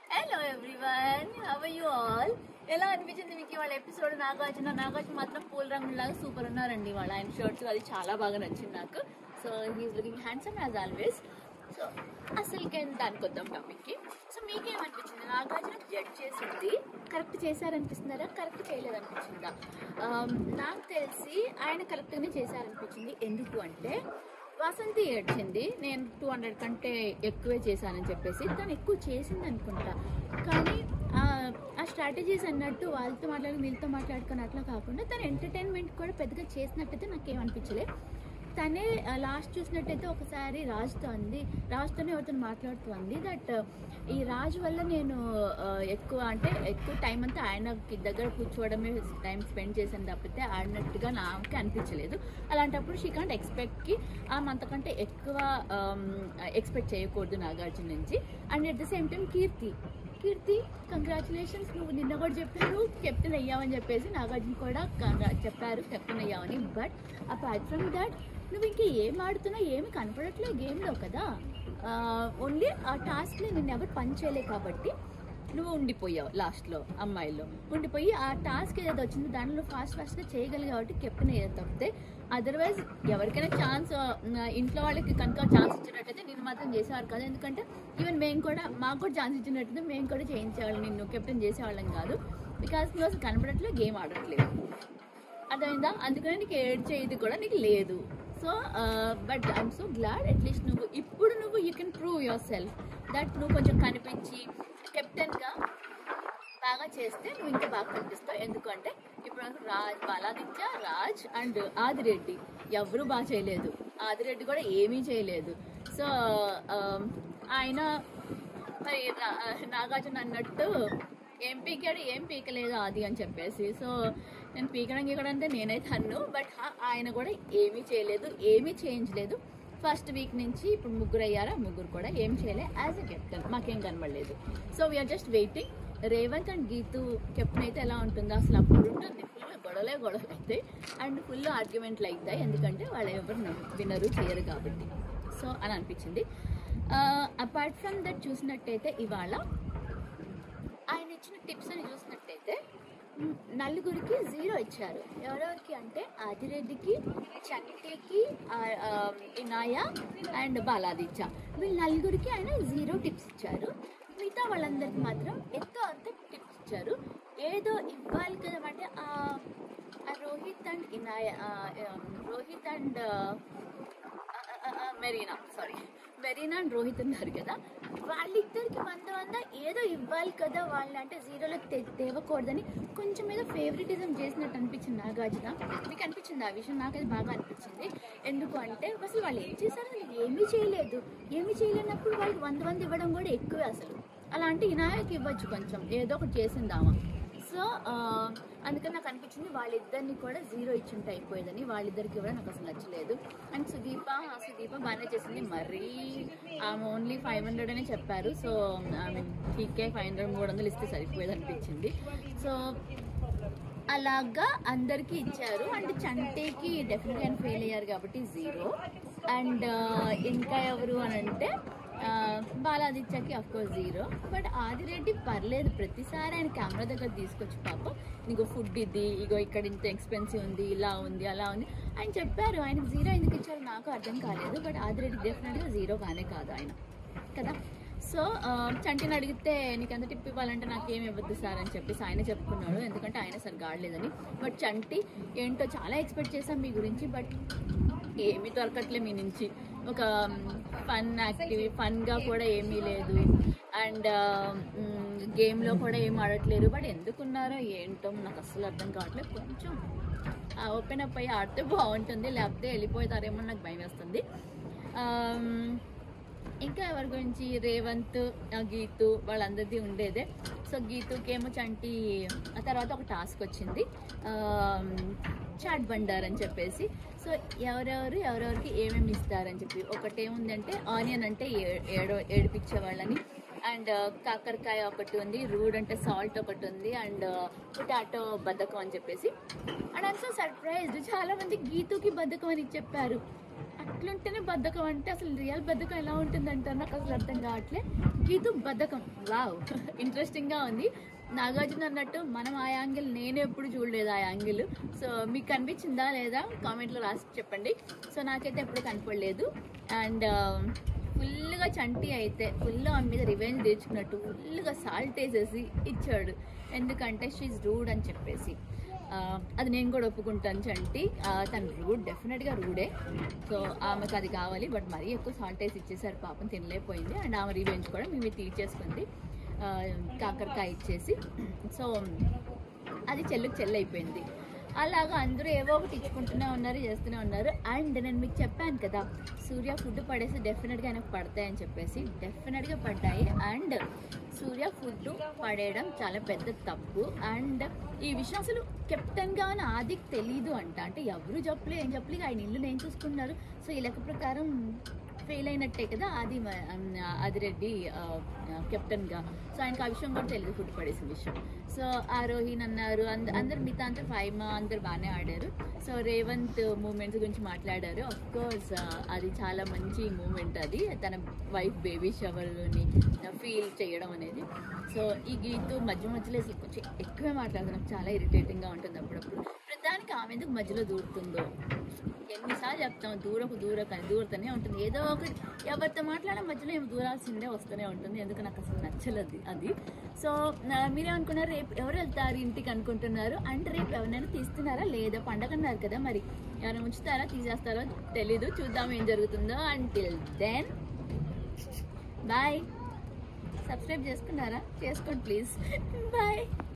hello everyone have you all ఎలా అనిపించింది మీకు ఇవాళ ఎపిసోడ్ నాగార్జున నాగార్జున మాత్రం పూల రంగులాగా సూపర్ ఉన్నారండి వాళ్ళ ఆయన షర్ట్స్ అది చాలా బాగా నచ్చింది నాకు so he's looking handsome as always so అసలుకే దానికి వద్దాం టాపిక్కి సో మీకేమనిపించింది నాగార్జున జడ్జ్ చేసింది కరెక్ట్ చేశారనిపిస్తున్నారా కరెక్ట్ చేయలేదనిపించిందా Um, నాకు తెలిసి ఆయన కరెక్ట్గానే చేశారనిపించింది ఎందుకు అంటే వసంతి ఏడ్చింది నేను టూ హండ్రెడ్ కంటే ఎక్కువే చేశానని చెప్పేసి తను ఎక్కువ చేసింది అనుకుంటా కానీ ఆ- ఆ స్ట్రాటజీస్ అన్నట్టు వాళ్ళతో మాట్లాడి వీళ్ళతో మాట్లాడుకుని అట్లా కాకుండా తను ఎంటర్టైన్మెంట్ కూడా పెద్దగా చేసినట్టయితే నాకేమనిపించలే తనే లాస్ట్ చూసినట్టయితే ఒకసారి రాజుతో అంది రాజుతోనే ఎవరితో మాట్లాడుతూ అంది దట్ ఈ రాజు వల్ల నేను ఆ, ఎక్కువ అంటే ఎక్కువ టైం అంతా ఆయనకి దగ్గర కూర్చోవడమే టైం స్పెండ్ చేశాను తప్పితే ఆడినట్టుగా నాకు అనిపించలేదు అలాంటప్పుడు షీ కాంట్ ఎక్స్పెక్ట్కి ఆమె అంతకంటే ఎక్కువ ఎక్స్పెక్ట్ చేయకూడదు నాగార్జున నుంచి and at the same time Keerthi Keerthi congratulations నువ్వు నిన్న కూడా చెప్పారు కెప్టెన్ అయ్యావని చెప్పేసి నాగార్జున కూడా congra- చెప్పారు కెప్టెన్ అయ్యావని బట్ అపార్ట్ ఫ్రమ్ దట్ నువ్వు ఇంకా ఏం ఆడుతున్నావు ఏమి కనపడట్లే గేమ్లో కదా ఓన్లీ ఆ టాస్క్లో నిన్ను ఎవరు పని చేయలే కాబట్టి నువ్వు ఉండిపోయావు లాస్ట్లో అమ్మాయిల్లో ఉండిపోయి ఆ టాస్క్ ఏదైతే వచ్చిందో దానిలో ఫాస్ట్ ఫాస్ట్గా చేయగలిగి కాబట్టి కెప్టెన్ ఏదైతే తప్పితే అదర్వైజ్ ఎవరికైనా ఛాన్స్ ఇంట్లో వాళ్ళకి కనుక ఛాన్స్ ఇచ్చినట్టయితే నేను మాత్రం చేసేవారు కాదు ఎందుకంటే ఈవెన్ మేము కూడా మాకు కూడా ఛాన్స్ ఇచ్చినట్టయితే మేము కూడా చేయించేవాళ్ళం నిన్ను కెప్టెన్ చేసేవాళ్ళం కాదు బికాస్ నువ్వు అసలు కనపడట్లేదు గేమ్ ఆడట్లేదు అర్థమైందా అందుకనే నీకు ఏడ్ చేయదు కూడా నీకు లేదు so but I'm so glad at least నువ్వు ఇప్పుడు నువ్వు you can prove yourself that నువ్వు కొంచెం కనిపించి కెప్టెన్గా బాగా చేస్తే నువ్వు ఇంకా బాగా కనిపిస్తావు ఎందుకంటే ఇప్పుడు నాకు రాజ్ బాలాదిత్య రాజ్ అండ్ ఆదిరెడ్డి ఎవరు బాగా చేయలేదు ఆదిరెడ్డి కూడా ఏమీ చేయలేదు సో ఆయన మరి నా- నాగార్జున అన్నట్టు ఏం పీకాడు ఏం పీకలేదు అది అని చెప్పేసి సో నేను పీకడం గీకడం అంటే నేనైతే అన్ను బట్ ఆయన కూడా ఏమీ చేయలేదు ఏమీ చేంజ్ లేదు ఫస్ట్ వీక్ నుంచి ఇప్పుడు ముగ్గురు అయ్యారా ముగ్గురు కూడా ఏం చేయలేదు యాజ్ ఎ కెప్టెన్ మాకేం కనబడలేదు so we're just waiting Revanth and Geethu captain అయితే ఎలా ఉంటుందో అసలు అప్పుడు ఉంటుంది ఫుల్ గొడవలే గొడవలు అవుతాయి అండ్ ఫుల్ ఆర్గ్యుమెంట్లు అవుతాయి ఎందుకంటే వాళ్ళు ఎవరు వినరు చేయరు కాబట్టి సో అని అనిపించింది అపార్ట్ ఫ్రమ్ దట్ చూసినట్టయితే ఇవాళ ఆయన ఇచ్చిన టిప్స్ అని చూసినట్టయితే మ్, నలుగురికి జీరో ఇచ్చారు ఎవరెవరికి అంటే ఆదిరెడ్డికి చట్టికి ఆ- ఆ, ఇనాయ అండ్ బాలాదిత్య వీళ్ళు నలుగురికి ఆయన జీరో టిప్స్ ఇచ్చారు మిగతా వాళ్ళందరికి మాత్రం ఎంతో అంత టిప్స్ ఇచ్చారు ఏదో ఇవ్వాలి కదా అంటే ఆ ఆ రోహిత్ అండ్ ఇనాయ ఆ, ఆ, Rohit and uh, uh, Marina sorry Marina and Rohit ఉన్నారు కదా వాళ్ళిద్దరికి వంద వంద ఏదో ఇవ్వాలి కదా వాళ్ళు అంటే జీరోలో తె తేవకూడదని కొంచెం ఏదో ఫేవరెటిజం చేసినట్టు అనిపించింది నాగార్జున మీకు అనిపించింది ఆ విషయం నాకైతే బాగా అనిపించింది ఎందుకు అంటే అసలు వాళ్ళు ఏం చేశారు అసలు ఏమీ చేయలేదు ఏమీ చేయలేనప్పుడు వాళ్ళకి వంద వంద ఇవ్వడం కూడా ఎక్కువే అసలు అలా అంటే వినాయక్ ఇవ్వచ్చు కొంచెం ఏదో ఒకటి చేసిందామా సో ఆ, అందుకని నాకు అనిపించింది వాళ్ళిద్దరిని కూడా జీరో ఇచ్చుంటే అయిపోయేదని వాళ్ళిద్దరికి కూడా నాకు అసలు నచ్చలేదు అండ్ సుదీప ఆ సుదీప బాగానే చేసింది మరీ ఆమె ఓన్లీ ఫైవ్ హండ్రెడ్ అనే చెప్పారు సో ఆమె టీకే ఫైవ్ హండ్రెడ్ మూడు వందలు ఇస్తే సరిపోయేది అనిపించింది సో అలాగా అందరికీ ఇచ్చారు అండ్ చంటేకి డెఫినెట్గా ఆయన ఫెయిల్ అయ్యారు కాబట్టి జీరో అండ్ ఇంకా ఎవరు అని అంటే ఆ, బాలాదిత్యకి of course zero but Adireddy పర్లేదు ప్రతిసారి ఆయన కెమెరా దగ్గర తీసుకొచ్చి పాపం నీకు ఫుడ్ ఇది ఇగో ఇక్కడ ఇంత ఎక్స్పెన్సివ్ ఉంది ఇలా ఉంది అలా ఉంది ఆయన చెప్పారు ఆయనకు జీరో ఎందుకు ఇచ్చారు నాకు అర్థం కాలేదు బట్ ఆదిరెడ్డి డెఫినెట్గా జీరో కానే కాదు ఆయన కదా సో ఆ, చంటిని అడిగితే నీకు ఎంత టిప్ ఇవ్వాలంటే నాకు ఏమి ఇవ్వద్దు సార్ అని చెప్పేసి ఆయన చెప్పుకున్నాడు ఎందుకంటే ఆయన సరిగా ఆడలేదని బట్ చంటి ఏంటో చాలా ఎక్స్పెక్ట్ చేశాం మీ గురించి బట్ ఏమీ దొరకట్లే మీ నుంచి ఒక ఫన్ యాక్టివ్ ఫన్గా కూడా ఏమీ లేదు అండ్ గేమ్లో కూడా ఏం ఆడట్లేరు బట్ ఎందుకున్నారో ఏంటో నాకు అస్సలు అర్థం కావట్లేదు కొంచెం ఓపెన్ అప్ అయ్యి ఆడితే బాగుంటుంది లేకపోతే వెళ్ళిపోతారేమో నాకు భయం వేస్తుంది ఆమ్, ఇంకా ఎవరి గురించి రేవంత్ ఆ, గీతు వాళ్ళందరిది ఉండేదే సో గీతుకి ఏమో చంటి ఆ తర్వాత ఒక టాస్క్ వచ్చింది ఆమ్, చాట్ బండార్ అని చెప్పేసి సో ఎవరెవరు ఎవరెవరికి ఏమేమి ఇస్తారని చెప్పి ఒకటేముందంటే ఆనియన్ అంటే ఏ- ఏడో ఏడిపించే వాళ్ళని అండ్ కాకరకాయ ఒకటి ఉంది రూడ్ అంటే సాల్ట్ ఒకటి ఉంది అండ్ పొటాటో బద్ధకం అని చెప్పేసి అండ్ ఐమ్ సో సర్ప్రైజ్డ్ చాలా మంది గీతుకి బద్ధకం అని చెప్పారు అట్లుంటేనే బద్ధకం అంటే అసలు రియల్ బద్ధకం ఎలా ఉంటుంది అంటారు నాకు అసలు అర్థం కావట్లే గీతు బద్ధకం వావ్ ఇంట్రెస్టింగ్ గా ఉంది నాగార్జున అన్నట్టు మనం ఆ యాంగిల్ నేను ఎప్పుడు చూడలేదు ఆ యాంగిల్ సో మీకు కనిపించిందా లేదా కామెంట్లో రాసి చెప్పండి సో నాకైతే ఎప్పుడు కనపడలేదు అండ్ ఫుల్గా చంటి అయితే ఫుల్ ఆమె మీద రివెంజ్ తెచ్చుకున్నట్టు ఫుల్గా సాల్ట్ వేసేసి ఇచ్చాడు ఎందుకంటే షీఈ్ రూడ్ అని చెప్పేసి ఆ, అది నేను కూడా ఒప్పుకుంటాను చంటి ఆ, తను రూడ్ డెఫినెట్గా రూడే సో ఆమెకు అది కావాలి బట్ మరీ ఎక్కువ సాల్ట్ వేసి ఇచ్చేసారు పాపం తినలేకపోయింది అండ్ ఆమె రివెంజ్ కూడా మేము తీర్చేసుకుంది ఆ, కాకరకాయ ఇచ్చేసి సో అది చెల్లుకు చెల్లి అయిపోయింది అలాగా అందరూ ఏవో ఒకటి ఇచ్చుకుంటూనే ఉన్నారు చేస్తూనే ఉన్నారు అండ్ నేను మీకు చెప్పాను కదా సూర్య ఫుడ్ పడేసి డెఫినెట్గా ఆయనకు పడతాయని చెప్పేసి డెఫినెట్గా పడ్డాయి అండ్ సూర్య ఫుడ్ పడేయడం చాలా పెద్ద తప్పు అండ్ ఈ విషయం అసలు కెప్టెన్గా అని ఆదికి తెలీదు అంట అంటే ఎవరు చెప్పలే ఏం చెప్పలేదు ఆయన ఇల్లు నేను చూసుకున్నారు సో ఈ లెక్క ప్రకారం ఫెయిల్ అయినట్టే కదా ఆది మ- ఆ, ఆదిరెడ్డి ఆ, ఆ, కెప్టెన్గా సో ఆయనకు ఆ విషయం కూడా తెలియదు ఫుడ్ పడేసిన విషయం సో ఆ రోహిన్ అన్నారు అంద అందరు మిగతా అంతా ఫైవ్ అందరు బాగానే ఆడారు సో రేవంత్ మూమెంట్స్ గురించి మాట్లాడారు అఫ్ కోర్స్ అది చాలా మంచి మూమెంట్ అది తన వైఫ్ బేబీ షవర్ని ఫీల్ చేయడం అనేది సో ఈ గీతు మధ్య మధ్యలో అసలు కొంచెం ఎక్కువే మాట్లాడుతుంది నాకు చాలా ఇరిటేటింగ్గా ఉంటుంది అప్పుడప్పుడు ప్రతిదానికి ఆమె ఎందుకు మధ్యలో దూరుతుందో ఎన్నిసార్లు చెప్తాం దూరకు దూరకు అని దూరుతూనే ఉంటుంది ఏదో ఒకటి ఎవరితో మాట్లాడే మధ్యలో ఏమి దూరాల్సిందే వస్తూనే ఉంటుంది ఎందుకు నాకు అసలు నచ్చలేదు అది సో నా- మీరేమనుకున్నారు రేపు ఎవరు వెళ్తారు ఇంటికి అనుకుంటున్నారు అంటే రేపు ఎవరైనా తీస్తున్నారా లేదా పండగ అన్నారు కదా మరి ఎవరైనా ఉంచుతారా తీసేస్తారో తెలీదు చూద్దాం ఏం జరుగుతుందో అంటిల్ దెన్ బాయ్ సబ్స్క్రైబ్ చేసుకున్నారా చేసుకోండి ప్లీజ్ బాయ్